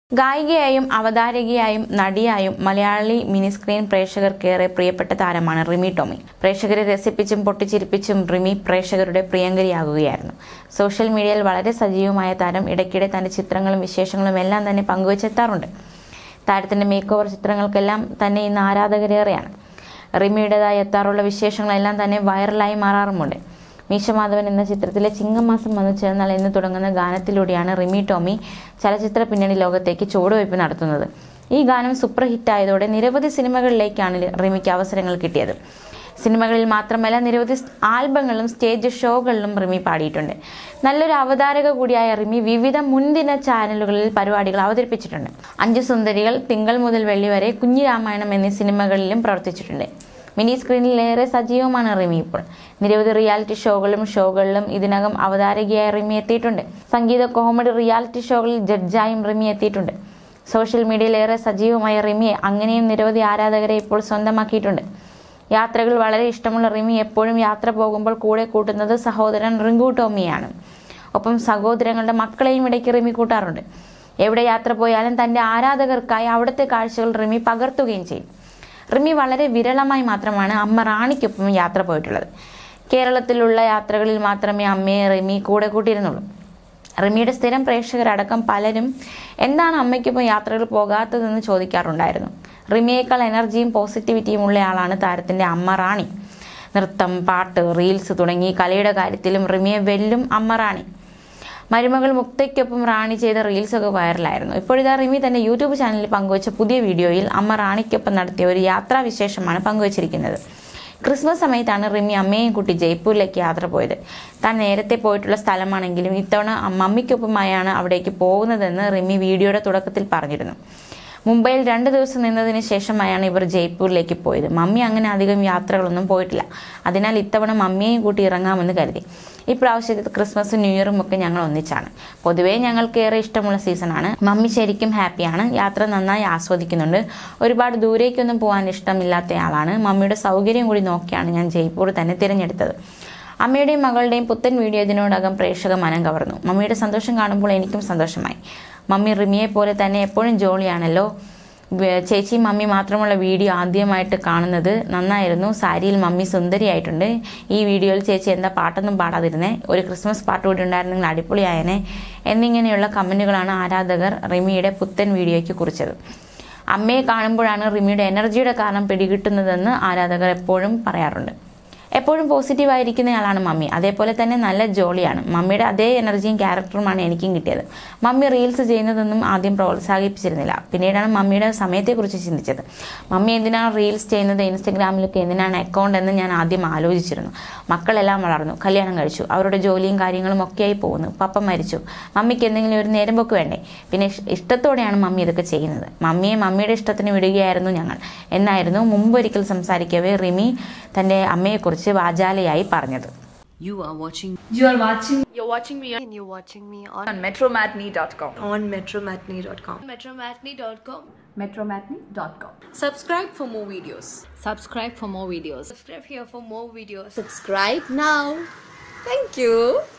ഗായികയായും അവതാരകയായും നടിയായും Malayali mini screen പ്രേക്ഷകർക്കേറെ പ്രിയപ്പെട്ട താരമാണ് റിമി ടോമി പ്രേക്ഷകരെ രസിപ്പിച്ചും പൊട്ടിച്ചിരിപ്പിച്ചും റിമി പ്രേക്ഷകരുടെ പ്രിയങ്കരിയാകുകയായിരുന്നു സോഷ്യൽ മീഡിയയിൽ വളരെ സജീവമായ താരം ഇടയ്ക്കിടെ തന്റെ ചിത്രങ്ങളും വിശേഷങ്ങളും എല്ലാം തന്നെ പങ്കുവച്ചെത്താറുണ്ട് താരത്തിന്റെ മേക്ക് ഓവർ ചിത്രങ്ങൾക്കെല്ലാം തന്നെ ഇന്ന് ആരാധകരേറെയാണ് റിമിയുടേതായി എത്താറുള്ള വിശേഷങ്ങളെല്ലാം തന്നെ വൈറലായി മാറാറുമുണ്ട് മീശമാധവൻ എന്ന ചിത്രത്തിലെ ചിങ്ങമാസം വന്നു ചേർന്നാൽ എന്ന് തുടങ്ങുന്ന ഗാനത്തിലൂടെയാണ് റിമി ടോമി ചലച്ചിത്ര പിന്നണി ലോകത്തേക്ക് ചുവടുവയ്പ് നടത്തുന്നത് ഈ ഗാനം സൂപ്പർ ഹിറ്റായതോടെ നിരവധി സിനിമകളിലേക്കാണ് റിമിക്ക് അവസരങ്ങൾ കിട്ടിയത് സിനിമകളിൽ മാത്രമല്ല നിരവധി ആൽബങ്ങളിലും സ്റ്റേജ് ഷോകളിലും റിമി പാടിയിട്ടുണ്ട് നല്ലൊരു അവതാരക കൂടിയായ റിമി വിവിധ മുൻദിന ചാനലുകളിൽ പരിപാടികൾ അവതരിപ്പിച്ചിട്ടുണ്ട് അഞ്ചു സുന്ദരികൾ തിങ്കൾ മുതൽ വെള്ളി വരെ കുഞ്ഞിരാമായണം എന്നീ സിനിമകളിലും പ്രവർത്തിച്ചിട്ടുണ്ട് മിനി സ്ക്രീനിൽ ഏറെ സജീവമാണ് റിമി ഇപ്പോൾ നിരവധി റിയാലിറ്റി ഷോകളിലും ഷോകളിലും ഇതിനകം അവതാരകയായി റിമി എത്തിയിട്ടുണ്ട് സംഗീത കോമഡി റിയാലിറ്റി ഷോകളിൽ ജഡ്ജായും റിമി എത്തിയിട്ടുണ്ട് സോഷ്യൽ മീഡിയയിൽ ഏറെ സജീവമായ റിമിയെ അങ്ങനെയും നിരവധി ആരാധകരെ ഇപ്പോൾ സ്വന്തമാക്കിയിട്ടുണ്ട് യാത്രകൾ വളരെ ഇഷ്ടമുള്ള റിമി എപ്പോഴും യാത്ര പോകുമ്പോൾ കൂടെ കൂട്ടുന്നത് സഹോദരൻ റിങ്കു ടോമിയാണ് ഒപ്പം സഹോദരങ്ങളുടെ മക്കളെയും ഇടയ്ക്ക് റിമി കൂട്ടാറുണ്ട് എവിടെ യാത്ര പോയാലും തന്റെ ആരാധകർക്കായി അവിടുത്തെ കാഴ്ചകൾ റിമി പകർത്തുകയും ചെയ്യും റിമി വളരെ വിരളമായി മാത്രമാണ് അമ്മ റാണിക്കൊപ്പം യാത്ര പോയിട്ടുള്ളത് കേരളത്തിലുള്ള യാത്രകളിൽ മാത്രമേ അമ്മയെ റിമി കൂടെ കൂട്ടിയിരുന്നുള്ളൂ റിമിയുടെ സ്ഥിരം പ്രേക്ഷകരടക്കം പലരും എന്താണ് അമ്മയ്ക്കൊപ്പം യാത്രകൾ പോകാത്തതെന്ന് ചോദിക്കാറുണ്ടായിരുന്നു റിമിയേക്കാൾ എനർജിയും പോസിറ്റിവിറ്റിയും ഉള്ളയാളാണ് താരത്തിന്റെ അമ്മ റാണി നൃത്തം പാട്ട് റീൽസ് തുടങ്ങി കലയുടെ കാര്യത്തിലും റിമിയെ വെല്ലും അമ്മ റാണി മരുമകൾ മുക്തയ്ക്കൊപ്പം റാണി ചെയ്ത റീൽസ് ഒക്കെ വൈറലായിരുന്നു ഇപ്പോഴിതാ റിമി തന്റെ യൂട്യൂബ് ചാനലിൽ പങ്കുവച്ച പുതിയ വീഡിയോയിൽ അമ്മ റാണിക്കൊപ്പം നടത്തിയ ഒരു യാത്രാ വിശേഷമാണ് പങ്കുവച്ചിരിക്കുന്നത് ക്രിസ്മസ് സമയത്താണ് റിമി അമ്മയെയും കൂട്ടി ജയ്പൂരിലേക്ക് യാത്ര പോയത് താൻ നേരത്തെ പോയിട്ടുള്ള സ്ഥലമാണെങ്കിലും ഇത്തവണ മമ്മിക്കൊപ്പമായാണ് അവിടേക്ക് പോകുന്നതെന്ന് റിമി വീഡിയോയുടെ തുടക്കത്തിൽ പറഞ്ഞിരുന്നു മുംബൈയിൽ രണ്ട് ദിവസം നിന്നതിന് ശേഷമായാണ് ഇവർ ജയ്പൂരിലേക്ക് പോയത് മമ്മി അങ്ങനെ അധികം യാത്രകളൊന്നും പോയിട്ടില്ല അതിനാൽ ഇത്തവണ മമ്മിയെയും കൂട്ടി ഇറങ്ങാമെന്ന് കരുതി ഇപ്രാവശ്യത്തെ ക്രിസ്മസും ന്യൂ ഇയറും ഒക്കെ ഞങ്ങൾ ഒന്നിച്ചാണ് പൊതുവേ ഞങ്ങൾക്ക് ഏറെ ഇഷ്ടമുള്ള സീസണാണ് മമ്മി ശരിക്കും ഹാപ്പിയാണ് യാത്ര നന്നായി ആസ്വദിക്കുന്നുണ്ട് ഒരുപാട് ദൂരേക്കൊന്നും പോകാൻ ഇഷ്ടമില്ലാത്തയാളാണ് മമ്മിയുടെ സൗകര്യം കൂടി നോക്കിയാണ് ഞാൻ ജയ്പൂർ തന്നെ തിരഞ്ഞെടുത്തത് അമ്മയുടെയും മകളുടെയും പുത്തൻ വീഡിയോ ഇതിനോടകം പ്രേക്ഷക മനം കവർന്നു മമ്മിയുടെ സന്തോഷം കാണുമ്പോൾ എനിക്കും സന്തോഷമായി മമ്മി റിമിയെ പോലെ തന്നെ എപ്പോഴും ജോളിയാണല്ലോ ചേച്ചി മമ്മി മാത്രമുള്ള വീഡിയോ ആദ്യമായിട്ട് കാണുന്നത് നന്നായിരുന്നു സാരിയിൽ മമ്മി സുന്ദരിയായിട്ടുണ്ട് ഈ വീഡിയോയിൽ ചേച്ചി എന്താ പാട്ടൊന്നും പാടാതിരുന്നേ ഒരു ക്രിസ്മസ് പാട്ട് കൂടി ഉണ്ടായിരുന്നെങ്കിൽ അടിപൊളിയായനെ എന്നിങ്ങനെയുള്ള കമന്റുകളാണ് ആരാധകർ റിമിയുടെ പുത്തൻ വീഡിയോയ്ക്ക് കുറിച്ചത് അമ്മയെ കാണുമ്പോഴാണ് റിമിയുടെ എനർജിയുടെ കാരണം പിടികിട്ടുന്നതെന്ന് ആരാധകർ എപ്പോഴും പറയാറുണ്ട് എപ്പോഴും പോസിറ്റീവായിരിക്കുന്നയാളാണ് മമ്മി അതേപോലെ തന്നെ നല്ല ജോളിയാണ് മമ്മിയുടെ അതേ എനർജിയും ക്യാരക്ടറുമാണ് എനിക്കും കിട്ടിയത് മമ്മി റീൽസ് ചെയ്യുന്നതൊന്നും ആദ്യം പ്രോത്സാഹിപ്പിച്ചിരുന്നില്ല പിന്നീടാണ് മമ്മിയുടെ സമയത്തെക്കുറിച്ച് ചിന്തിച്ചത് മമ്മി എന്തിനാണ് റീൽസ് ചെയ്യുന്നത് ഇൻസ്റ്റഗ്രാമിലൊക്കെ എന്തിനാണ് അക്കൗണ്ട് എന്ന് ഞാൻ ആദ്യം ആലോചിച്ചിരുന്നു മക്കളെല്ലാം വളർന്നു കല്യാണം കഴിച്ചു അവരുടെ ജോലിയും കാര്യങ്ങളും ഒക്കെയായി പോകുന്നു പപ്പ മരിച്ചു മമ്മിക്ക് എന്തെങ്കിലും ഒരു നേരം പോക്ക് വേണ്ടേ പിന്നെ ഇഷ്ടത്തോടെയാണ് മമ്മി ഇതൊക്കെ ചെയ്യുന്നത് മമ്മിയെ മമ്മിയുടെ ഇഷ്ടത്തിന് വിടുകയായിരുന്നു ഞങ്ങൾ എന്നായിരുന്നു മുമ്പൊരിക്കൽ സംസാരിക്കവേ റിമി തന്റെ അമ്മയെക്കുറിച്ച് വാചാലയായി പറഞ്ഞത് You are watching You are watching You're watching me and you're watching me on, on metromatney.com. on metromatney.com. Metromatney.com. metromatney.com. Subscribe for more videos. subscribe for more videos Subscribe here for more videos. Subscribe now. Thank you.